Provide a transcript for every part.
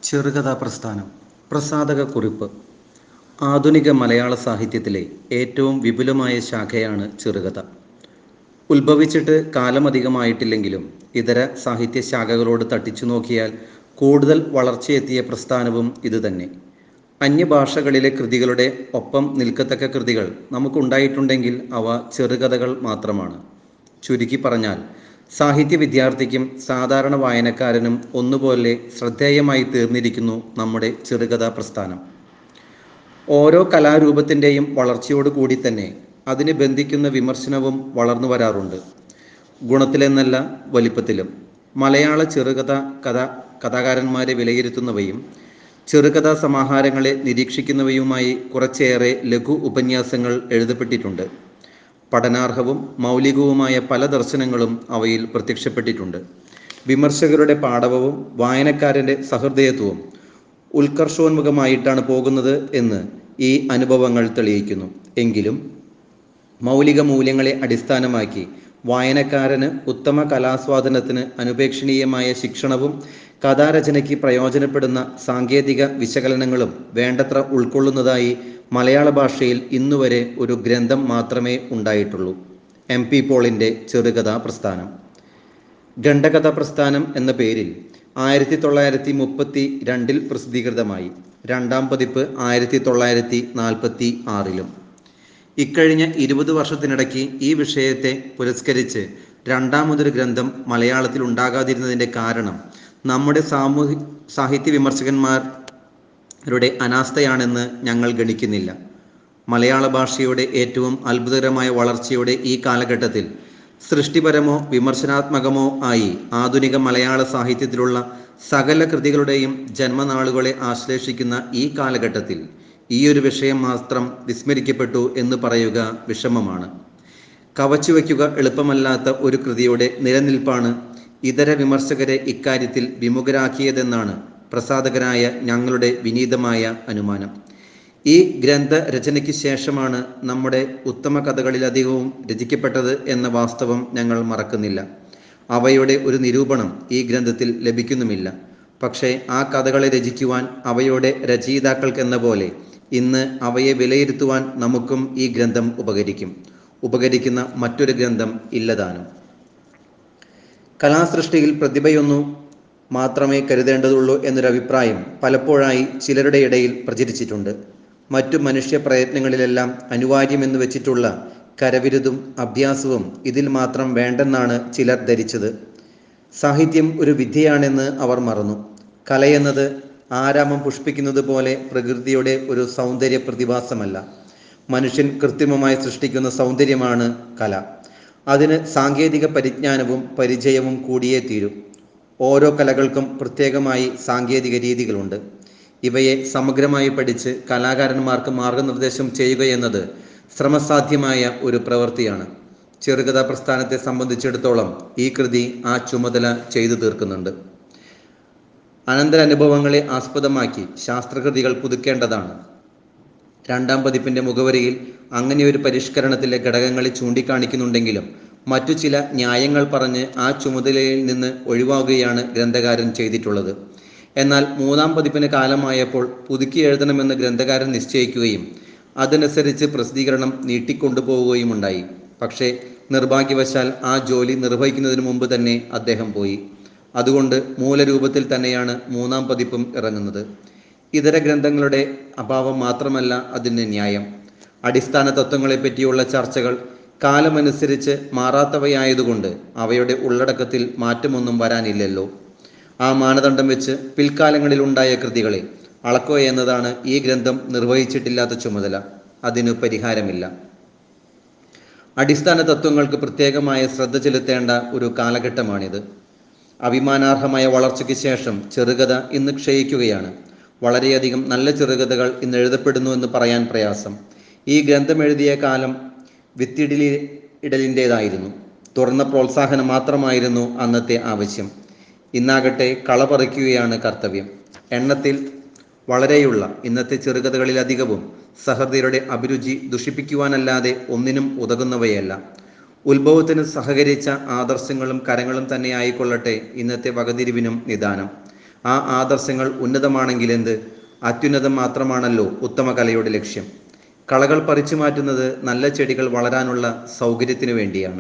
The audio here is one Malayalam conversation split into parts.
ചെറുകഥാ പ്രസ്ഥാനം പ്രസാധക കുറിപ്പ് ആധുനിക മലയാള സാഹിത്യത്തിലെ ഏറ്റവും വിപുലമായ ശാഖയാണ് ചെറുകഥ ഉത്ഭവിച്ചിട്ട് കാലമധികമായിട്ടില്ലെങ്കിലും ഇതര സാഹിത്യ ശാഖകളോട് തട്ടിച്ചു നോക്കിയാൽ കൂടുതൽ വളർച്ചയെത്തിയ പ്രസ്ഥാനവും ഇതുതന്നെ അന്യഭാഷകളിലെ കൃതികളുടെ ഒപ്പം നിൽക്കത്തക്ക കൃതികൾ നമുക്കുണ്ടായിട്ടുണ്ടെങ്കിൽ അവ ചെറുകഥകൾ മാത്രമാണ് ചുരുക്കി പറഞ്ഞാൽ സാഹിത്യ വിദ്യാർത്ഥിക്കും സാധാരണ വായനക്കാരനും ഒന്നുപോലെ ശ്രദ്ധേയമായി തീർന്നിരിക്കുന്നു നമ്മുടെ ചെറുകഥാ പ്രസ്ഥാനം ഓരോ കലാരൂപത്തിൻ്റെയും വളർച്ചയോട് കൂടി തന്നെ അതിനെ ബന്ധിക്കുന്ന വിമർശനവും വളർന്നു വരാറുണ്ട് ഗുണത്തിലെന്നല്ല വലിപ്പത്തിലും മലയാള ചെറുകഥ കഥ കഥാകാരന്മാരെ വിലയിരുത്തുന്നവയും ചെറുകഥാ സമാഹാരങ്ങളെ നിരീക്ഷിക്കുന്നവയുമായി കുറച്ചേറെ ലഘു ഉപന്യാസങ്ങൾ എഴുതപ്പെട്ടിട്ടുണ്ട് പഠനാർഹവും മൗലികവുമായ പല ദർശനങ്ങളും അവയിൽ പ്രത്യക്ഷപ്പെട്ടിട്ടുണ്ട് വിമർശകരുടെ പാടവവും വായനക്കാരൻ്റെ സഹൃദയത്വവും ഉത്കർഷോന്മുഖമായിട്ടാണ് പോകുന്നത് എന്ന് ഈ അനുഭവങ്ങൾ തെളിയിക്കുന്നു എങ്കിലും മൗലിക മൂല്യങ്ങളെ അടിസ്ഥാനമാക്കി വായനക്കാരന് ഉത്തമ കലാസ്വാദനത്തിന് അനുപേക്ഷണീയമായ ശിക്ഷണവും കഥാരചനയ്ക്ക് പ്രയോജനപ്പെടുന്ന സാങ്കേതിക വിശകലനങ്ങളും വേണ്ടത്ര ഉൾക്കൊള്ളുന്നതായി മലയാള ഭാഷയിൽ ഇന്നുവരെ ഒരു ഗ്രന്ഥം മാത്രമേ ഉണ്ടായിട്ടുള്ളൂ എം പി പോളിൻ്റെ ചെറുകഥാ പ്രസ്ഥാനം ഖണ്ഡകഥാ പ്രസ്ഥാനം എന്ന പേരിൽ ആയിരത്തി തൊള്ളായിരത്തി മുപ്പത്തി രണ്ടിൽ പ്രസിദ്ധീകൃതമായി രണ്ടാം പതിപ്പ് ആയിരത്തി തൊള്ളായിരത്തി നാൽപ്പത്തി ആറിലും ഇക്കഴിഞ്ഞ ഇരുപത് വർഷത്തിനിടയ്ക്ക് ഈ വിഷയത്തെ പുരസ്കരിച്ച് രണ്ടാമതൊരു ഗ്രന്ഥം മലയാളത്തിൽ ഉണ്ടാകാതിരുന്നതിൻ്റെ കാരണം നമ്മുടെ സാമൂഹ്യ സാഹിത്യ വിമർശകന്മാരുടെ അനാസ്ഥയാണെന്ന് ഞങ്ങൾ ഗണിക്കുന്നില്ല മലയാള ഭാഷയുടെ ഏറ്റവും അത്ഭുതകരമായ വളർച്ചയുടെ ഈ കാലഘട്ടത്തിൽ സൃഷ്ടിപരമോ വിമർശനാത്മകമോ ആയി ആധുനിക മലയാള സാഹിത്യത്തിലുള്ള സകല കൃതികളുടെയും ജന്മനാളുകളെ ആശ്ലേഷിക്കുന്ന ഈ കാലഘട്ടത്തിൽ ഈ ഒരു വിഷയം മാത്രം വിസ്മരിക്കപ്പെട്ടു എന്ന് പറയുക വിഷമമാണ് കവച്ചു വയ്ക്കുക എളുപ്പമല്ലാത്ത ഒരു കൃതിയുടെ നിലനിൽപ്പാണ് ഇതര വിമർശകരെ ഇക്കാര്യത്തിൽ വിമുഖരാക്കിയതെന്നാണ് പ്രസാധകരായ ഞങ്ങളുടെ വിനീതമായ അനുമാനം ഈ ഗ്രന്ഥ രചനയ്ക്ക് ശേഷമാണ് നമ്മുടെ ഉത്തമ കഥകളിലധികവും രചിക്കപ്പെട്ടത് എന്ന വാസ്തവം ഞങ്ങൾ മറക്കുന്നില്ല അവയുടെ ഒരു നിരൂപണം ഈ ഗ്രന്ഥത്തിൽ ലഭിക്കുന്നുമില്ല പക്ഷേ ആ കഥകളെ രചിക്കുവാൻ അവയുടെ രചയിതാക്കൾക്കെന്ന പോലെ ഇന്ന് അവയെ വിലയിരുത്തുവാൻ നമുക്കും ഈ ഗ്രന്ഥം ഉപകരിക്കും ഉപകരിക്കുന്ന മറ്റൊരു ഗ്രന്ഥം ഇല്ലതാനും കലാസൃഷ്ടിയിൽ പ്രതിഭയൊന്നു മാത്രമേ കരുതേണ്ടതുള്ളൂ എന്നൊരു അഭിപ്രായം പലപ്പോഴായി ചിലരുടെ ഇടയിൽ പ്രചരിച്ചിട്ടുണ്ട് മറ്റു മനുഷ്യ പ്രയത്നങ്ങളിലെല്ലാം അനിവാര്യമെന്ന് വെച്ചിട്ടുള്ള കരവിരുതും അഭ്യാസവും ഇതിൽ മാത്രം വേണ്ടെന്നാണ് ചിലർ ധരിച്ചത് സാഹിത്യം ഒരു വിദ്യയാണെന്ന് അവർ മറന്നു കലയെന്നത് ആരാമം പുഷ്പിക്കുന്നത് പോലെ പ്രകൃതിയുടെ ഒരു സൗന്ദര്യ പ്രതിഭാസമല്ല മനുഷ്യൻ കൃത്രിമമായി സൃഷ്ടിക്കുന്ന സൗന്ദര്യമാണ് കല അതിന് സാങ്കേതിക പരിജ്ഞാനവും പരിചയവും കൂടിയേ തീരും ഓരോ കലകൾക്കും പ്രത്യേകമായി സാങ്കേതിക രീതികളുണ്ട് ഇവയെ സമഗ്രമായി പഠിച്ച് കലാകാരന്മാർക്ക് മാർഗനിർദ്ദേശം ചെയ്യുക എന്നത് ശ്രമസാധ്യമായ ഒരു പ്രവൃത്തിയാണ് ചെറുകഥാ പ്രസ്ഥാനത്തെ സംബന്ധിച്ചിടത്തോളം ഈ കൃതി ആ ചുമതല ചെയ്തു തീർക്കുന്നുണ്ട് അനന്തര അനുഭവങ്ങളെ ആസ്പദമാക്കി ശാസ്ത്രകൃതികൾ പുതുക്കേണ്ടതാണ് രണ്ടാം പതിപ്പിന്റെ മുഖവരിയിൽ അങ്ങനെ ഒരു പരിഷ്കരണത്തിലെ ഘടകങ്ങളെ ചൂണ്ടിക്കാണിക്കുന്നുണ്ടെങ്കിലും മറ്റു ചില ന്യായങ്ങൾ പറഞ്ഞ് ആ ചുമതലയിൽ നിന്ന് ഒഴിവാകുകയാണ് ഗ്രന്ഥകാരൻ ചെയ്തിട്ടുള്ളത് എന്നാൽ മൂന്നാം പതിപ്പിന് കാലമായപ്പോൾ പുതുക്കി എഴുതണമെന്ന് ഗ്രന്ഥകാരൻ നിശ്ചയിക്കുകയും അതനുസരിച്ച് പ്രസിദ്ധീകരണം നീട്ടിക്കൊണ്ടുപോവുകയും ഉണ്ടായി പക്ഷേ നിർഭാഗ്യവശാൽ ആ ജോലി നിർവഹിക്കുന്നതിന് മുമ്പ് തന്നെ അദ്ദേഹം പോയി അതുകൊണ്ട് മൂലരൂപത്തിൽ തന്നെയാണ് മൂന്നാം പതിപ്പും ഇറങ്ങുന്നത് ഇതര ഗ്രന്ഥങ്ങളുടെ അഭാവം മാത്രമല്ല അതിന് ന്യായം അടിസ്ഥാന തത്വങ്ങളെ പറ്റിയുള്ള ചർച്ചകൾ കാലമനുസരിച്ച് മാറാത്തവയായതുകൊണ്ട് അവയുടെ ഉള്ളടക്കത്തിൽ മാറ്റമൊന്നും വരാനില്ലല്ലോ ആ മാനദണ്ഡം വെച്ച് പിൽക്കാലങ്ങളിൽ ഉണ്ടായ കൃതികളെ അളക്കുക എന്നതാണ് ഈ ഗ്രന്ഥം നിർവഹിച്ചിട്ടില്ലാത്ത ചുമതല അതിനു പരിഹാരമില്ല അടിസ്ഥാന തത്വങ്ങൾക്ക് പ്രത്യേകമായ ശ്രദ്ധ ചെലുത്തേണ്ട ഒരു കാലഘട്ടമാണിത് അഭിമാനാർഹമായ വളർച്ചയ്ക്ക് ശേഷം ചെറുകഥ ഇന്ന് ക്ഷയിക്കുകയാണ് വളരെയധികം നല്ല ചെറുകഥകൾ ഇന്ന് എഴുതപ്പെടുന്നു എന്ന് പറയാൻ പ്രയാസം ഈ ഗ്രന്ഥം എഴുതിയ കാലം വിത്തിടലി ഇടലിൻ്റെതായിരുന്നു തുറന്ന പ്രോത്സാഹനം മാത്രമായിരുന്നു അന്നത്തെ ആവശ്യം ഇന്നാകട്ടെ കളപറിക്കുകയാണ് കർത്തവ്യം എണ്ണത്തിൽ വളരെയുള്ള ഇന്നത്തെ ചെറുകഥകളിലധികവും സഹൃദയരുടെ അഭിരുചി ദുഷിപ്പിക്കുവാനല്ലാതെ ഒന്നിനും ഉതകുന്നവയല്ല ഉത്ഭവത്തിന് സഹകരിച്ച ആദർശങ്ങളും കരങ്ങളും തന്നെ ആയിക്കൊള്ളട്ടെ ഇന്നത്തെ വകതിരിവിനും നിദാനം ആ ആദർശങ്ങൾ ഉന്നതമാണെങ്കിലെന്ത് അത്യുന്നതം മാത്രമാണല്ലോ ഉത്തമ കലയുടെ ലക്ഷ്യം കളകൾ പറിച്ചു മാറ്റുന്നത് നല്ല ചെടികൾ വളരാനുള്ള സൗകര്യത്തിനു വേണ്ടിയാണ്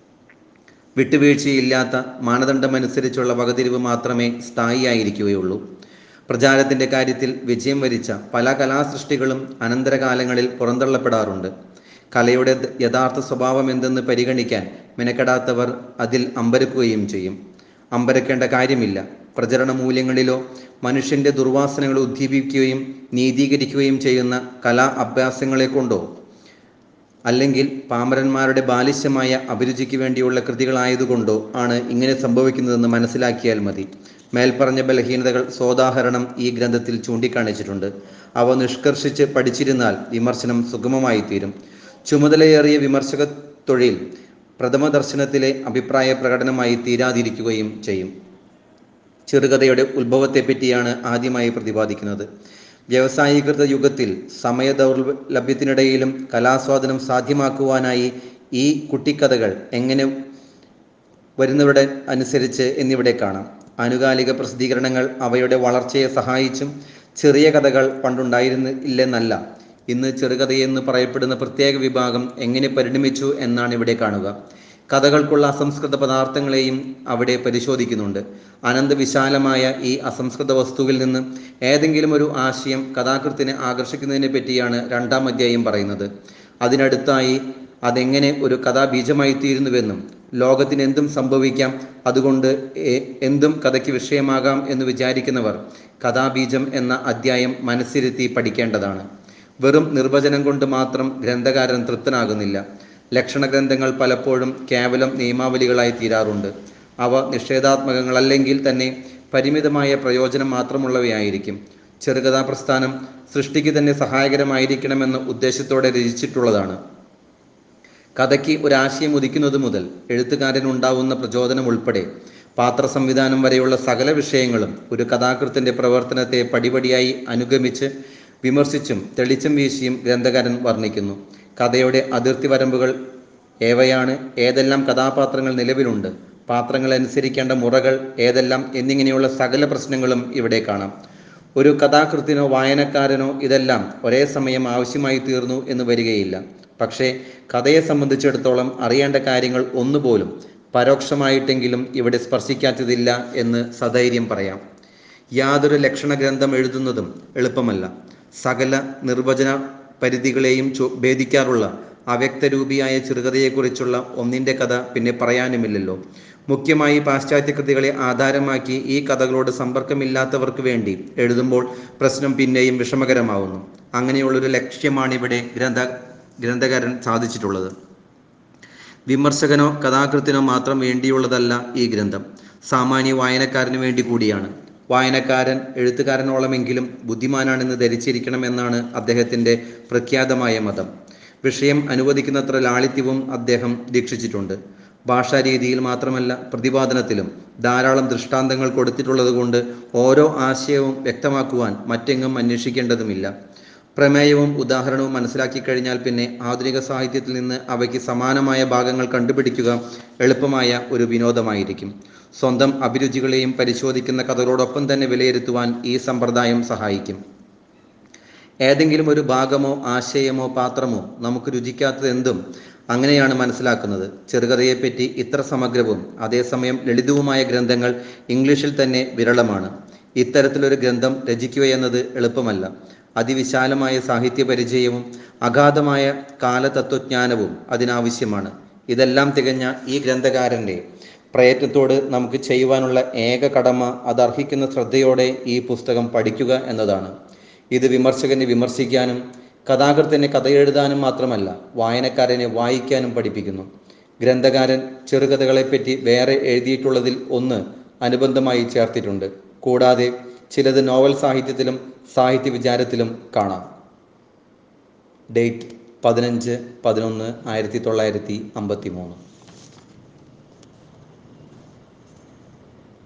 വിട്ടുവീഴ്ചയില്ലാത്ത മാനദണ്ഡമനുസരിച്ചുള്ള വകതിരിവ് മാത്രമേ സ്ഥായിയായിരിക്കുകയുള്ളൂ പ്രചാരത്തിൻ്റെ കാര്യത്തിൽ വിജയം വരിച്ച പല കലാസൃഷ്ടികളും അനന്തരകാലങ്ങളിൽ പുറന്തള്ളപ്പെടാറുണ്ട് കലയുടെ യഥാർത്ഥ സ്വഭാവം എന്തെന്ന് പരിഗണിക്കാൻ മെനക്കെടാത്തവർ അതിൽ അമ്പരക്കുകയും ചെയ്യും അമ്പരക്കേണ്ട കാര്യമില്ല പ്രചരണ മൂല്യങ്ങളിലോ മനുഷ്യന്റെ ദുർവാസനകൾ ഉദ്ദീപിക്കുകയും നീതീകരിക്കുകയും ചെയ്യുന്ന കലാ അഭ്യാസങ്ങളെ കൊണ്ടോ അല്ലെങ്കിൽ പാമരന്മാരുടെ ബാലിശ്യമായ അഭിരുചിക്ക് വേണ്ടിയുള്ള കൃതികളായതുകൊണ്ടോ ആണ് ഇങ്ങനെ സംഭവിക്കുന്നതെന്ന് മനസ്സിലാക്കിയാൽ മതി മേൽപ്പറഞ്ഞ ബലഹീനതകൾ സോദാഹരണം ഈ ഗ്രന്ഥത്തിൽ ചൂണ്ടിക്കാണിച്ചിട്ടുണ്ട് അവ നിഷ്കർഷിച്ച് പഠിച്ചിരുന്നാൽ വിമർശനം സുഗമമായി തീരും ചുമതലയേറിയ വിമർശക തൊഴിൽ പ്രഥമ ദർശനത്തിലെ അഭിപ്രായ പ്രകടനമായി തീരാതിരിക്കുകയും ചെയ്യും ചെറുകഥയുടെ ഉത്ഭവത്തെപ്പറ്റിയാണ് ആദ്യമായി പ്രതിപാദിക്കുന്നത് വ്യവസായീകൃത യുഗത്തിൽ സമയ ദൗർലഭ്യത്തിനിടയിലും കലാസ്വാദനം സാധ്യമാക്കുവാനായി ഈ കുട്ടിക്കഥകൾ എങ്ങനെ വരുന്നവരുടെ അനുസരിച്ച് എന്നിവിടെ കാണാം ആനുകാലിക പ്രസിദ്ധീകരണങ്ങൾ അവയുടെ വളർച്ചയെ സഹായിച്ചും ചെറിയ കഥകൾ പണ്ടുണ്ടായിരുന്നില്ലെന്നല്ല ഇന്ന് ചെറുകഥയെന്ന് പറയപ്പെടുന്ന പ്രത്യേക വിഭാഗം എങ്ങനെ പരിണമിച്ചു എന്നാണ് ഇവിടെ കാണുക കഥകൾക്കുള്ള അസംസ്കൃത പദാർത്ഥങ്ങളെയും അവിടെ പരിശോധിക്കുന്നുണ്ട് അനന്തവിശാലമായ ഈ അസംസ്കൃത വസ്തുവിൽ നിന്ന് ഏതെങ്കിലും ഒരു ആശയം കഥാകൃത്തിനെ ആകർഷിക്കുന്നതിനെ പറ്റിയാണ് രണ്ടാം അധ്യായം പറയുന്നത് അതിനടുത്തായി അതെങ്ങനെ ഒരു കഥാബീജമായി തീരുന്നുവെന്നും ലോകത്തിന് എന്തും സംഭവിക്കാം അതുകൊണ്ട് എ- എന്തും കഥയ്ക്ക് വിഷയമാകാം എന്ന് വിചാരിക്കുന്നവർ കഥാബീജം എന്ന അധ്യായം മനസ്സിരുത്തി പഠിക്കേണ്ടതാണ് വെറും നിർവചനം കൊണ്ട് മാത്രം ഗ്രന്ഥകാരൻ തൃപ്തനാകുന്നില്ല ലക്ഷണഗ്രന്ഥങ്ങൾ പലപ്പോഴും കേവലം നിയമാവലികളായി തീരാറുണ്ട് അവ നിഷേധാത്മകങ്ങളല്ലെങ്കിൽ തന്നെ പരിമിതമായ പ്രയോജനം മാത്രമുള്ളവയായിരിക്കും ചെറുകഥാ പ്രസ്ഥാനം സൃഷ്ടിക്ക് തന്നെ സഹായകരമായിരിക്കണമെന്ന ഉദ്ദേശത്തോടെ രചിച്ചിട്ടുള്ളതാണ് കഥയ്ക്ക് ഒരാശയം ഉദിക്കുന്നത് മുതൽ എഴുത്തുകാരൻ ഉണ്ടാവുന്ന പ്രചോദനം ഉൾപ്പെടെ പാത്ര സംവിധാനം വരെയുള്ള സകല വിഷയങ്ങളും ഒരു കഥാകൃത്തിന്റെ പ്രവർത്തനത്തെ പടിപടിയായി അനുഗമിച്ച് വിമർശിച്ചും തെളിച്ചം വീശിയും ഗ്രന്ഥകാരൻ വർണ്ണിക്കുന്നു കഥയുടെ അതിർത്തി വരമ്പുകൾ ഏവയാണ് ഏതെല്ലാം കഥാപാത്രങ്ങൾ നിലവിലുണ്ട് പാത്രങ്ങൾ അനുസരിക്കേണ്ട മുറകൾ ഏതെല്ലാം എന്നിങ്ങനെയുള്ള സകല പ്രശ്നങ്ങളും ഇവിടെ കാണാം ഒരു കഥാകൃത്തിനോ വായനക്കാരനോ ഇതെല്ലാം ഒരേ സമയം ആവശ്യമായി തീർന്നു എന്ന് വരികയില്ല പക്ഷേ കഥയെ സംബന്ധിച്ചിടത്തോളം അറിയേണ്ട കാര്യങ്ങൾ ഒന്നുപോലും പരോക്ഷമായിട്ടെങ്കിലും ഇവിടെ സ്പർശിക്കാത്തതില്ല എന്ന് സധൈര്യം പറയാം യാതൊരു ലക്ഷണ ഗ്രന്ഥം എഴുതുന്നതും എളുപ്പമല്ല സകല നിർവചന പരിധികളെയും ചു- ഭേദിക്കാറുള്ള അവ്യക്തരൂപിയായ ചെറുകഥയെക്കുറിച്ചുള്ള ഒന്നിൻ്റെ കഥ പിന്നെ പറയാനുമില്ലല്ലോ മുഖ്യമായി പാശ്ചാത്യ കൃതികളെ ആധാരമാക്കി ഈ കഥകളോട് സമ്പർക്കമില്ലാത്തവർക്ക് വേണ്ടി എഴുതുമ്പോൾ പ്രശ്നം പിന്നെയും വിഷമകരമാവുന്നു അങ്ങനെയുള്ളൊരു ലക്ഷ്യമാണ് ഇവിടെ ഗ്രന്ഥ ഗ്രന്ഥകാരൻ സാധിച്ചിട്ടുള്ളത് വിമർശകനോ കഥാകൃത്തിനോ മാത്രം വേണ്ടിയുള്ളതല്ല ഈ ഗ്രന്ഥം സാമാന്യ വായനക്കാരന് വേണ്ടി കൂടിയാണ് വായനക്കാരൻ എഴുത്തുകാരനോളമെങ്കിലും ബുദ്ധിമാനാണെന്ന് ധരിച്ചിരിക്കണം എന്നാണ് അദ്ദേഹത്തിൻ്റെ പ്രഖ്യാതമായ മതം വിഷയം അനുവദിക്കുന്നത്ര ലാളിത്യവും അദ്ദേഹം ദീക്ഷിച്ചിട്ടുണ്ട് ഭാഷാരീതിയിൽ മാത്രമല്ല പ്രതിപാദനത്തിലും ധാരാളം ദൃഷ്ടാന്തങ്ങൾ കൊടുത്തിട്ടുള്ളത് കൊണ്ട് ഓരോ ആശയവും വ്യക്തമാക്കുവാൻ മറ്റെങ്ങും അന്വേഷിക്കേണ്ടതുമില്ല പ്രമേയവും ഉദാഹരണവും മനസ്സിലാക്കി കഴിഞ്ഞാൽ പിന്നെ ആധുനിക സാഹിത്യത്തിൽ നിന്ന് അവയ്ക്ക് സമാനമായ ഭാഗങ്ങൾ കണ്ടുപിടിക്കുക എളുപ്പമായ ഒരു വിനോദമായിരിക്കും സ്വന്തം അഭിരുചികളെയും പരിശോധിക്കുന്ന കഥകളോടൊപ്പം തന്നെ വിലയിരുത്തുവാൻ ഈ സമ്പ്രദായം സഹായിക്കും ഏതെങ്കിലും ഒരു ഭാഗമോ ആശയമോ പാത്രമോ നമുക്ക് രുചിക്കാത്തത് എന്തും അങ്ങനെയാണ് മനസ്സിലാക്കുന്നത് ചെറുകഥയെപ്പറ്റി ഇത്ര സമഗ്രവും അതേസമയം ലളിതവുമായ ഗ്രന്ഥങ്ങൾ ഇംഗ്ലീഷിൽ തന്നെ വിരളമാണ് ഇത്തരത്തിലൊരു ഗ്രന്ഥം രചിക്കുക എന്നത് എളുപ്പമല്ല അതിവിശാലമായ സാഹിത്യ പരിചയവും അഗാധമായ കാലതത്വജ്ഞാനവും അതിനാവശ്യമാണ് ഇതെല്ലാം തികഞ്ഞ ഈ ഗ്രന്ഥകാരൻ്റെ പ്രയത്നത്തോട് നമുക്ക് ചെയ്യുവാനുള്ള ഏക കടമ അതർഹിക്കുന്ന ശ്രദ്ധയോടെ ഈ പുസ്തകം പഠിക്കുക എന്നതാണ് ഇത് വിമർശകനെ വിമർശിക്കാനും കഥാകൃത്തിനെ കഥ എഴുതാനും മാത്രമല്ല വായനക്കാരനെ വായിക്കാനും പഠിപ്പിക്കുന്നു ഗ്രന്ഥകാരൻ ചെറുകഥകളെപ്പറ്റി വേറെ എഴുതിയിട്ടുള്ളതിൽ ഒന്ന് അനുബന്ധമായി ചേർത്തിട്ടുണ്ട് കൂടാതെ ചിലത് നോവൽ സാഹിത്യത്തിലും സാഹിത്യ വിചാരത്തിലും കാണാം ഡേറ്റ് പതിനഞ്ച് പതിനൊന്ന് ആയിരത്തി തൊള്ളായിരത്തി അമ്പത്തി മൂന്ന്